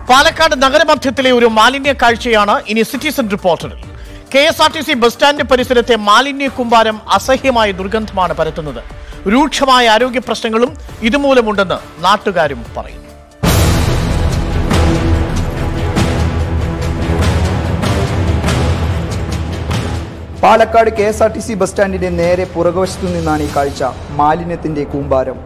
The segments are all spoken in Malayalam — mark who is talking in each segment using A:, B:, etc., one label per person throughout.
A: പാലക്കാട് നഗരമധ്യത്തിലെ ഒരു മാലിന്യ കാഴ്ചയാണ് ഇനി സിറ്റിസൺ റിപ്പോർട്ടറിൽ K S R T C bus stand പരിസരത്തെ മാലിന്യ കൂമ്പാരം അസഹ്യമായ ദുർഗന്ധമാണ് പരത്തുന്നത് രൂക്ഷമായ ആരോഗ്യ പ്രശ്നങ്ങളും ഇതുമൂലമുണ്ടെന്ന് നാട്ടുകാരും പറയുന്നു
B: Palakkad K S R T C bus സ്റ്റാൻഡിന്റെ നേരെ പുറകുവശത്തു നിന്നാണ് ഈ കാഴ്ച മാലിന്യത്തിന്റെ കൂമ്പാരം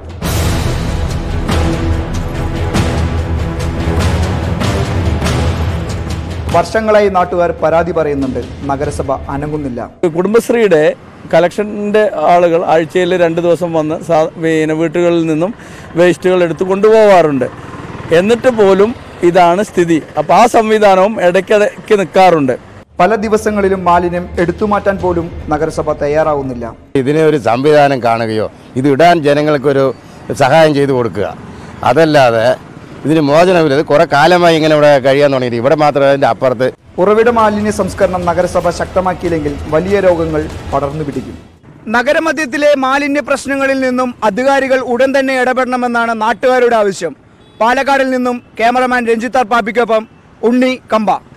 B: വർഷങ്ങളായി നാട്ടുകാർ പരാതി പറയുന്നുണ്ട് നഗരസഭ അനങ്ങുന്നില്ല
C: കുടുംബശ്രീയുടെ കളക്ഷൻ്റെ ആളുകൾ ആഴ്ചയിൽ രണ്ട് ദിവസം വന്ന് സാ പിന്നെ വീട്ടുകളിൽ നിന്നും വേസ്റ്റുകൾ എടുത്ത് കൊണ്ടുപോകാറുണ്ട് എന്നിട്ട് പോലും ഇതാണ് സ്ഥിതി അപ്പോൾ ആ സംവിധാനവും ഇടയ്ക്കിടയ്ക്ക് നിൽക്കാറുണ്ട്
B: പല ദിവസങ്ങളിലും മാലിന്യം എടുത്തുമാറ്റാൻ പോലും നഗരസഭ തയ്യാറാവുന്നില്ല
D: ഇതിനെ ഒരു സംവിധാനം കാണുകയോ ഇത് ഇടാൻ ജനങ്ങൾക്കൊരു സഹായം ചെയ്തു കൊടുക്കുക അതല്ലാതെ ഇതിന് മോചനമില്ല ഇത് കുറെ കാലമായി ഇങ്ങനെ ഇവിടെ കഴിയാൻ തുടങ്ങിയിട്ട് ഇവിടെ മാത്രമേ അതിൻ്റെ അപ്പുറത്ത്
B: ഉറവിട മാലിന്യ സംസ്കരണം നഗരസഭ ശക്തമാക്കിയില്ലെങ്കിൽ വലിയ രോഗങ്ങൾ പടർന്നു പിടിക്കും നഗരമധ്യത്തിലെ മാലിന്യ പ്രശ്നങ്ങളിൽ നിന്നും അധികാരികൾ ഉടൻ തന്നെ ഇടപെടണമെന്നാണ് നാട്ടുകാരുടെ ആവശ്യം പാലക്കാടിൽ നിന്നും ക്യാമറമാൻ രഞ്ജിത്താർ പാപ്പിക്കൊപ്പം ഉണ്ണി കമ്പ